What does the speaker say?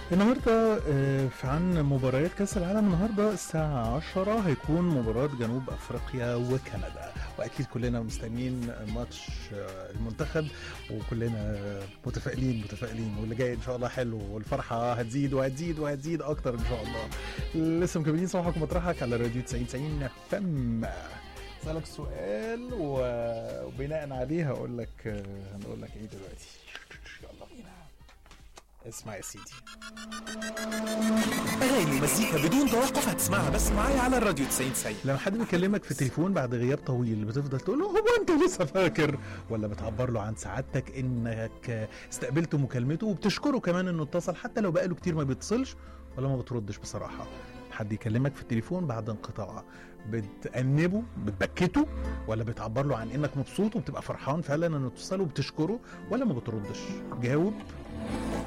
النهارده آه، في عن مباريات كاس العالم النهارده الساعه 10 هيكون مباراه جنوب افريقيا وكندا واكيد كلنا مستنيين ماتش آه، المنتخب وكلنا متفائلين متفائلين واللي جاي ان شاء الله حلو والفرحه هتزيد وهتزيد وهتزيد اكتر ان شاء الله لسه مكملين صباحك ومطرحك على راديو 90 90 فم اسالك سؤال و- وبناء عليه هقول لك آه، هنقول لك ايه دلوقتي يلا بينا اسمع يا سيدي اغاني مزيكا بدون توقف هتسمعها بس معايا على الراديو 90 90 لما حد بيكلمك في التليفون بعد غياب طويل بتفضل تقول له هو انت لسه فاكر ولا بتعبر له عن سعادتك انك استقبلت مكالمته وبتشكره كمان انه اتصل حتى لو بقاله كتير ما بيتصلش ولا ما بتردش بصراحه حد يكلمك في التليفون بعد انقطاع بتأنبه بتبكته ولا بتعبر له عن انك مبسوط وبتبقى فرحان فعلا انه اتصل وبتشكره ولا ما بتردش جاوب